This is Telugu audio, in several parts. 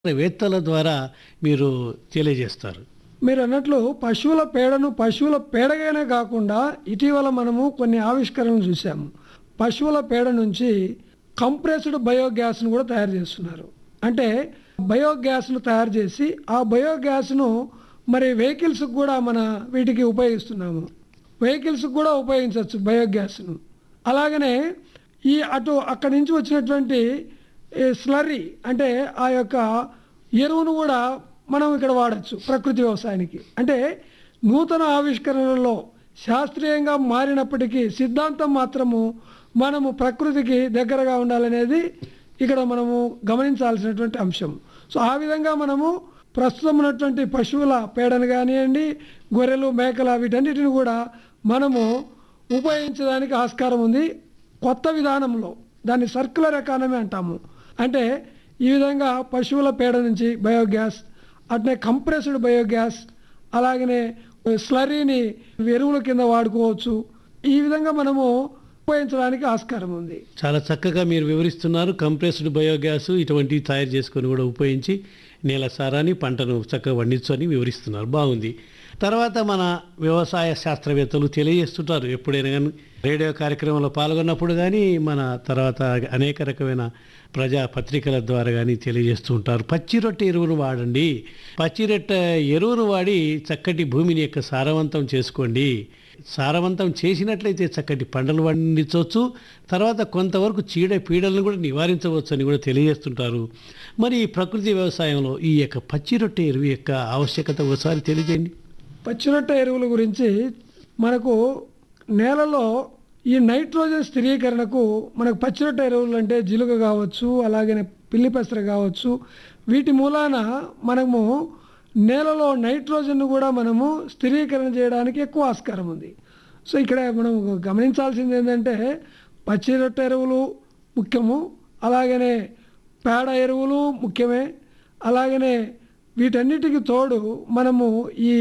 వేత్తల ద్వారా మీరు తెలియజేస్తారు మీరు అన్నట్లు పశువుల పేడను పశువుల పేడగానే కాకుండా ఇటీవల మనము కొన్ని ఆవిష్కరణలు చూసాము పశువుల పేడ నుంచి కంప్రెస్డ్ బయోగ్యాస్ను కూడా తయారు చేస్తున్నారు అంటే బయోగ్యాస్ను తయారు చేసి ఆ బయోగ్యాస్ను మరి వెహికల్స్కి కూడా మన వీటికి ఉపయోగిస్తున్నాము వెహికల్స్కి కూడా ఉపయోగించవచ్చు బయోగ్యాస్ను అలాగనే ఈ అటు అక్కడి నుంచి వచ్చినటువంటి ఈ స్లర్రీ అంటే ఆ యొక్క ఎరువును కూడా మనం ఇక్కడ వాడచ్చు ప్రకృతి వ్యవసాయానికి అంటే నూతన ఆవిష్కరణలలో శాస్త్రీయంగా మారినప్పటికీ సిద్ధాంతం మాత్రము మనము ప్రకృతికి దగ్గరగా ఉండాలనేది ఇక్కడ మనము గమనించాల్సినటువంటి అంశం సో ఆ విధంగా మనము ప్రస్తుతం ఉన్నటువంటి పశువుల పేడను కానివ్వండి గొర్రెలు మేకల వీటన్నిటిని కూడా మనము ఉపయోగించడానికి ఆస్కారం ఉంది కొత్త విధానంలో దాన్ని సర్క్యులర్ ఎకానమీ అంటాము అంటే ఈ విధంగా పశువుల పేడ నుంచి బయోగ్యాస్ అట్నే కంప్రెస్డ్ బయోగ్యాస్ అలాగనే స్లరీని ఎరువుల కింద వాడుకోవచ్చు ఈ విధంగా మనము ఉపయోగించడానికి ఆస్కారం ఉంది చాలా చక్కగా మీరు వివరిస్తున్నారు కంప్రెస్డ్ బయోగ్యాస్ ఇటువంటివి తయారు చేసుకొని కూడా ఉపయోగించి నేల సారాన్ని పంటను చక్కగా పండించని వివరిస్తున్నారు బాగుంది తర్వాత మన వ్యవసాయ శాస్త్రవేత్తలు తెలియజేస్తుంటారు ఎప్పుడైనా కానీ రేడియో కార్యక్రమంలో పాల్గొన్నప్పుడు కానీ మన తర్వాత అనేక రకమైన ప్రజా పత్రికల ద్వారా కానీ తెలియజేస్తూ ఉంటారు పచ్చి రొట్టె ఎరువును వాడండి పచ్చి రొట్టె ఎరువును వాడి చక్కటి భూమిని యొక్క సారవంతం చేసుకోండి సారవంతం చేసినట్లయితే చక్కటి పంటలు పండించవచ్చు తర్వాత కొంతవరకు చీడ పీడలను కూడా నివారించవచ్చు అని కూడా తెలియజేస్తుంటారు మరి ఈ ప్రకృతి వ్యవసాయంలో ఈ యొక్క పచ్చి రొట్టె ఎరువు యొక్క ఆవశ్యకత ఒకసారి తెలియజేయండి పచ్చిరొట్ట ఎరువుల గురించి మనకు నేలలో ఈ నైట్రోజన్ స్థిరీకరణకు మనకు పచ్చిరొట్ట ఎరువులు అంటే జిలుగ కావచ్చు అలాగనే పిల్లి పెసర కావచ్చు వీటి మూలాన మనము నేలలో నైట్రోజన్ కూడా మనము స్థిరీకరణ చేయడానికి ఎక్కువ ఆస్కారం ఉంది సో ఇక్కడ మనం గమనించాల్సింది ఏంటంటే పచ్చి రొట్టె ఎరువులు ముఖ్యము అలాగనే పేడ ఎరువులు ముఖ్యమే అలాగనే వీటన్నిటికి తోడు మనము ఈ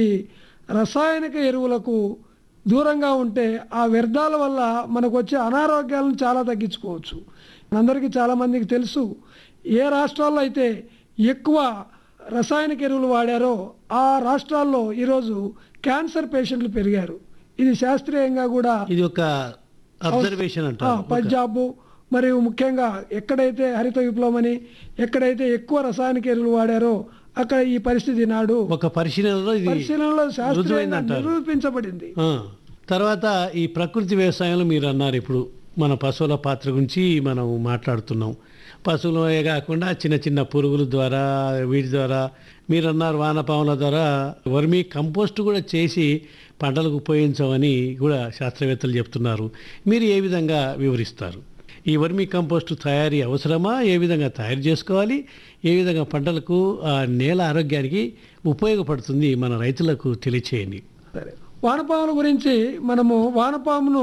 రసాయనిక ఎరువులకు దూరంగా ఉంటే ఆ వ్యర్థాల వల్ల మనకు వచ్చే అనారోగ్యాలను చాలా తగ్గించుకోవచ్చు అందరికీ చాలామందికి తెలుసు ఏ రాష్ట్రాల్లో అయితే ఎక్కువ రసాయనిక ఎరువులు వాడారో ఆ రాష్ట్రాల్లో ఈరోజు క్యాన్సర్ పేషెంట్లు పెరిగారు ఇది శాస్త్రీయంగా కూడా ఇది ఒక అబ్జర్వేషన్ ఆ, అంటారు పంజాబ్ మరియు ముఖ్యంగా ఎక్కడైతే హరిత విప్లవం అని ఎక్కడైతే ఎక్కువ రసాయనిక ఎరువులు వాడారో అక్కడ ఈ పరిస్థితి నాడు ఒక పరిశీలనలో ఇది పరిశీలనలో శాస్త్రీయంగా రుజువైందంటారు నిరూపించబడింది ఆ, తర్వాత ఈ ప్రకృతి వ్యవసాయంలో మీరు అన్నారు ఇప్పుడు మన పశువుల పాత్ర గురించి మనం మాట్లాడుతున్నాం పశువులే కాకుండా చిన్న చిన్న పురుగుల ద్వారా వీటి ద్వారా మీరు అన్నారు వానపాముల ద్వారా వర్మీ కంపోస్ట్ కూడా చేసి పంటలకు ఉపయోగించమని కూడా శాస్త్రవేత్తలు చెప్తున్నారు మీరు ఏ విధంగా వివరిస్తారు ఈ వర్మీ కంపోస్ట్ తయారీ అవసరమా ఏ విధంగా తయారు చేసుకోవాలి ఏ విధంగా పంటలకు ఆ నేల ఆరోగ్యానికి ఉపయోగపడుతుంది మన రైతులకు తెలియచేయండి సరే వానపాముల గురించి మనము వానపామును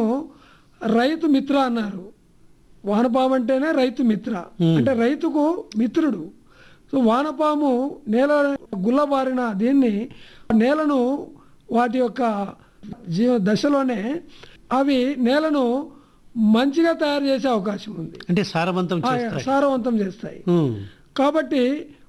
రైతు మిత్ర అన్నారు వానపాము అంటేనే రైతు మిత్ర అంటే రైతుకు మిత్రుడు సో వానపాము నేల గుల్లబారిన దీన్ని నేలను వాటి యొక్క జీవ దశలోనే అవి నేలను మంచిగా తయారు చేసే అవకాశం ఉంది అంటే సారవంతం ఆ, చేస్తాయి సారవంతం చేస్తాయి ఉమ్. కాబట్టి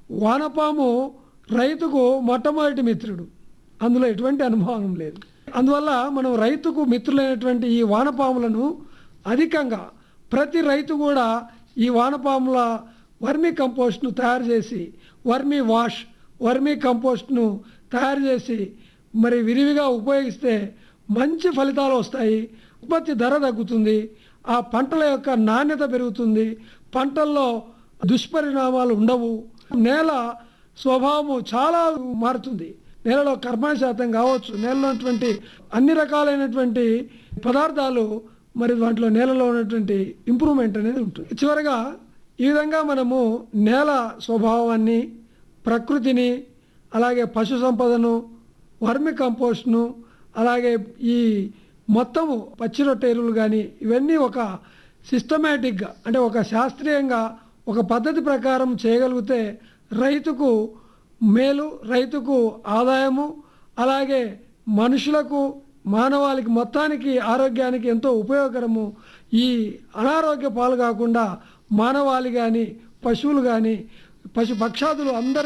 వానపాము రైతుకు మొట్టమొదటి మిత్రుడు అందులో ఎటువంటి అనుభవం లేదు అందువల్ల మనం రైతుకు మిత్రులైనటువంటి ఈ వానపాములను అధికంగా ప్రతి రైతు కూడా ఈ వానపాముల వర్మీ కంపోస్ట్ను తయారు చేసి వర్మీ వాష్ వర్మీ కంపోస్ట్ను తయారు చేసి మరి విరివిగా ఉపయోగిస్తే మంచి ఫలితాలు వస్తాయి ఉత్పత్తి ధర తగ్గుతుంది ఆ పంటల యొక్క నాణ్యత పెరుగుతుంది పంటల్లో దుష్పరిణామాలు ఉండవు నేల స్వభావము చాలా మారుతుంది నేలలో కర్బన శాతం కావచ్చు నేలలో ఉన్నటువంటి అన్ని రకాలైనటువంటి పదార్థాలు మరి దాంట్లో నేలలో ఉన్నటువంటి ఇంప్రూవ్మెంట్ అనేది ఉంటుంది చివరగా ఈ విధంగా మనము నేల స్వభావాన్ని ప్రకృతిని అలాగే పశు సంపదను వర్మి కంపోస్ట్ను అలాగే ఈ మొత్తము పచ్చి రొట్టె ఎరువులు కానీ ఇవన్నీ ఒక సిస్టమేటిక్గా అంటే ఒక శాస్త్రీయంగా ఒక పద్ధతి ప్రకారం చేయగలిగితే రైతుకు మేలు రైతుకు ఆదాయము అలాగే మనుషులకు మానవాళికి మొత్తానికి ఆరోగ్యానికి ఎంతో ఉపయోగకరము ఈ అనారోగ్య పాలు కాకుండా మానవాళి కానీ పశువులు కానీ పశు పక్షాదులు అందరూ